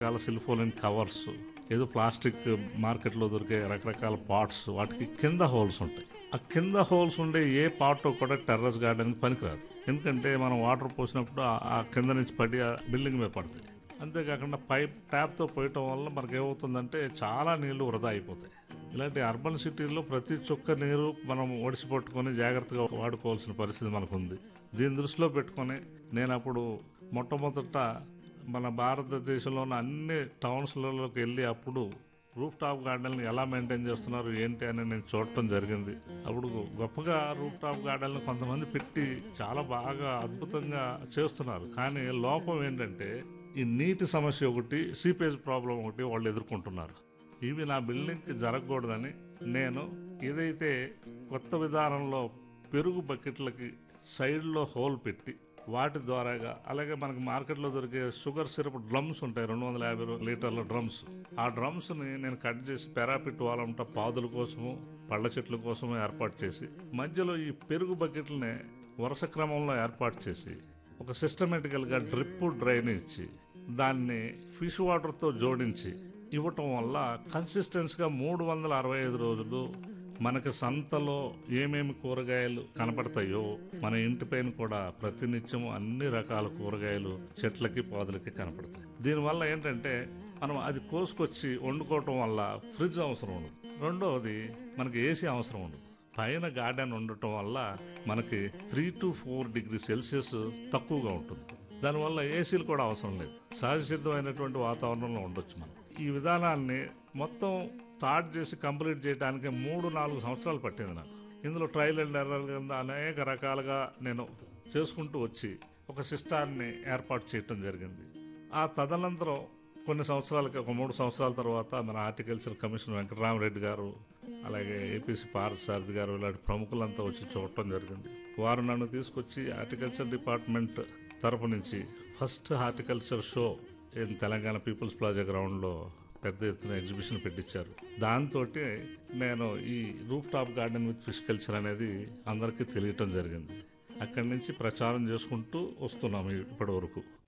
రకరకాల సిల్ఫోలిన్ కవర్స్ ఏదో ప్లాస్టిక్ మార్కెట్లో దొరికే రకరకాల పాట్స్ వాటికి కింద హోల్స్ ఉంటాయి ఆ కింద హోల్స్ ఉండే ఏ పాట్ కూడా టెర్రస్ గార్డెన్ పనికిరాదు ఎందుకంటే మనం వాటర్ పోసినప్పుడు ఆ- ఆ కింద నుంచి పడి ఆ బిల్డింగ్ మీద పడతాయి అంతేకాకుండా పైప్ ట్యాప్తో పోయటం వల్ల మనకి ఏమవుతుందంటే చాలా నీళ్లు వృధా అయిపోతాయి ఇలాంటి అర్బన్ సిటీల్లో ప్రతి చుక్క నీరు మనం ఒడిసి పట్టుకొని జాగ్రత్తగా వాడుకోవాల్సిన పరిస్థితి మనకు ఉంది దీన్ని దృష్టిలో పెట్టుకొని నేను అప్పుడు మొట్టమొదట మన భారతదేశంలో ఉన్న అన్ని టౌన్స్లలోకి వెళ్ళి అప్పుడు రూఫ్ టాప్ గార్డెన్లు ఎలా మెయింటైన్ చేస్తున్నారు ఏంటి అని నేను చూడటం జరిగింది అప్పుడు గొప్పగా రూఫ్ టాప్ గార్డెన్లు కొంతమంది పెట్టి చాలా బాగా అద్భుతంగా చేస్తున్నారు కానీ లోపం ఏంటంటే ఈ నీటి సమస్య ఒకటి సీపేజ్ ప్రాబ్లం ఒకటి వాళ్ళు ఎదుర్కొంటున్నారు ఇవి నా బిల్డింగ్కి జరగకూడదని నేను ఏదైతే కొత్త విధానంలో పెరుగు బకెట్లకి సైడ్లో హోల్ పెట్టి వాటి ద్వారాగా అలాగే మనకి మార్కెట్లో దొరికే షుగర్ సిరప్ డ్రమ్స్ ఉంటాయి రెండు వందల యాభై రూ- లీటర్ల డ్రమ్స్ ఆ డ్రమ్స్ని నేను కట్ చేసి పెరాపిట్ వాళ్ళంట పాదుల కోసము పళ్ళ చెట్ల కోసము ఏర్పాటు చేసి మధ్యలో ఈ పెరుగు బకెట్లని వరుస క్రమంలో ఏర్పాటు చేసి ఒక సిస్టమేటికల్గా డ్రిప్ డ్రైన్ ఇచ్చి దాన్ని ఫిష్ వాటర్తో జోడించి ఇవ్వటం వల్ల కన్సిస్టెన్స్గా మూడు వందల అరవై ఐదు రోజులు మనకి సంతలో ఏమేమి కూరగాయలు కనపడతాయో మన ఇంటి పైన కూడా ప్రతినిత్యం అన్ని రకాల కూరగాయలు చెట్లకి పాదులకి కనపడతాయి దీనివల్ల ఏంటంటే మనం అది కోసుకొచ్చి వండుకోవటం వల్ల ఫ్రిడ్జ్ అవసరం ఉండదు రెండవది మనకి ఏసీ అవసరం ఉండదు పైన గార్డెన్ ఉండటం వల్ల మనకి three to four degree celsius తక్కువగా ఉంటుంది దానివల్ల ఏసీలు కూడా అవసరం లేదు సహజ సిద్ధమైనటువంటి వాతావరణంలో ఉండొచ్చు మనం ఈ విధానాన్ని మొత్తం స్టార్ట్ చేసి కంప్లీట్ చేయడానికి మూడు నాలుగు సంవత్సరాలు పట్టింది నాకు ఇందులో ట్రయల్ అండ్ ఎర్రర్ కింద అనేక రకాలుగా నేను చేసుకుంటూ వచ్చి ఒక సిస్టాన్ని ఏర్పాటు చేయటం జరిగింది ఆ తదనంతరం కొన్ని సంవత్సరాలకి ఒక మూడు సంవత్సరాల తర్వాత మన హార్టికల్చర్ కమిషన్ వెంకటరామరెడ్డి గారు అలాగే ఏపీసీ పార్థసారథి గారు ఇలాంటి ప్రముఖులంతా వచ్చి చూడటం జరిగింది వారు నన్ను తీసుకొచ్చి హార్టికల్చర్ డిపార్ట్మెంట్ తరపు నుంచి first horticulture show in Telangana people's plaza గ్రౌండ్లో పెద్ద ఎత్తున ఎగ్జిబిషన్ పెట్టించారు దాంతో నేను ఈ roof top garden with fish culture అనేది అందరికీ తెలియటం జరిగింది అక్కడి నుంచి ప్రచారం చేసుకుంటూ వస్తున్నాము ఇప్పటి వరకు